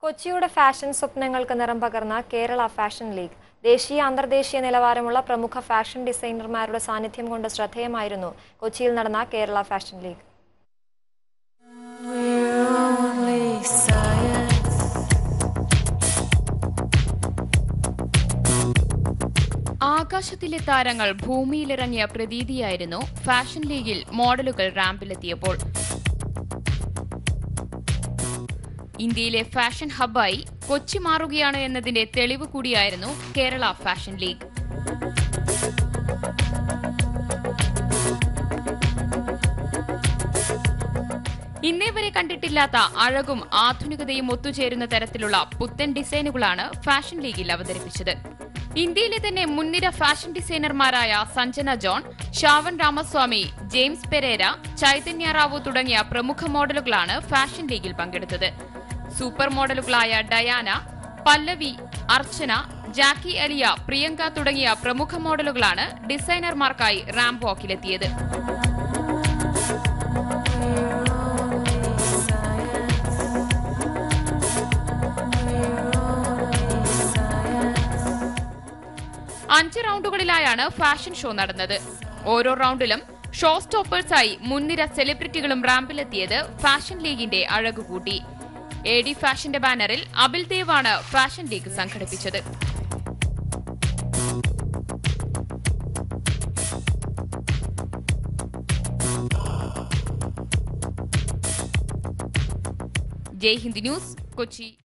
കൊച്ചിയുടെ ഫാഷൻ സ്വപ്നങ്ങൾക്ക് നിറം പകർന്ന കേരള ഫാഷൻ ലീഗ് ദേശീയ അന്തർദേശീയ നിലവാരമുള്ള പ്രമുഖ ഫാഷൻ ഡിസൈനർമാരുടെ സാന്നിധ്യം കൊണ്ട് ശ്രദ്ധേയമായിരുന്നു കൊച്ചിയിൽ നടന്ന കേരള ഫാഷൻ ലീഗ് ആകാശത്തിലെ താരങ്ങൾ ഭൂമിയിലിറങ്ങിയ പ്രതീതിയായിരുന്നു ഫാഷൻ ലീഗിൽ മോഡലുകൾ റാമ്പിലെത്തിയപ്പോൾ ഇന്ത്യയിലെ ഫാഷൻ ഹബ്ബായി കൊച്ചി മാറുകയാണ് എന്നതിന്റെ തെളിവ് കൂടിയായിരുന്നു കേരള ഫാഷൻ ലീഗ് ഇന്നേ വരെ കണ്ടിട്ടില്ലാത്ത അഴകും ആധുനികതയും ഒത്തുചേരുന്ന തരത്തിലുള്ള പുത്തൻ ഡിസൈനുകളാണ് ഫാഷൻ ലീഗിൽ അവതരിപ്പിച്ചത് ഇന്ത്യയിലെ തന്നെ മുൻനിര ഫാഷൻ ഡിസൈനർമാരായ Sanjana John Shavan Ramaswamy James Pereira Chaitanya Rao തുടങ്ങിയ പ്രമുഖ മോഡലുകളാണ് ഫാഷൻ ലീഗിൽ പങ്കെടുത്തത് സൂപ്പർ മോഡലുകളായ ഡയാന പല്ലവി അർച്ചന ജാക്കി അലിയ പ്രിയങ്ക തുടങ്ങിയ പ്രമുഖ മോഡലുകളാണ് ഡിസൈനർമാർക്കായി റാമ്പ് വാക്കിലെത്തിയത് അഞ്ച് റൗണ്ടുകളിലായാണ് ഫാഷൻ ഷോ നടന്നത് ഓരോ റൗണ്ടിലും ഷോ സ്റ്റോപ്പേഴ്സായി മുൻനിര സെലിബ്രിറ്റികളും റാമ്പിലെത്തിയത് ഫാഷൻ ലീഗിന്റെ അഴകു കൂട്ടി എ ഡി ഫാഷന്റെ ബാനറിൽ അബിൽ ദേവാണ് ഫാഷൻ ലീഗ് സംഘടിപ്പിച്ചത് ജയ് ഹിന്ദ് ന്യൂസ് കൊച്ചി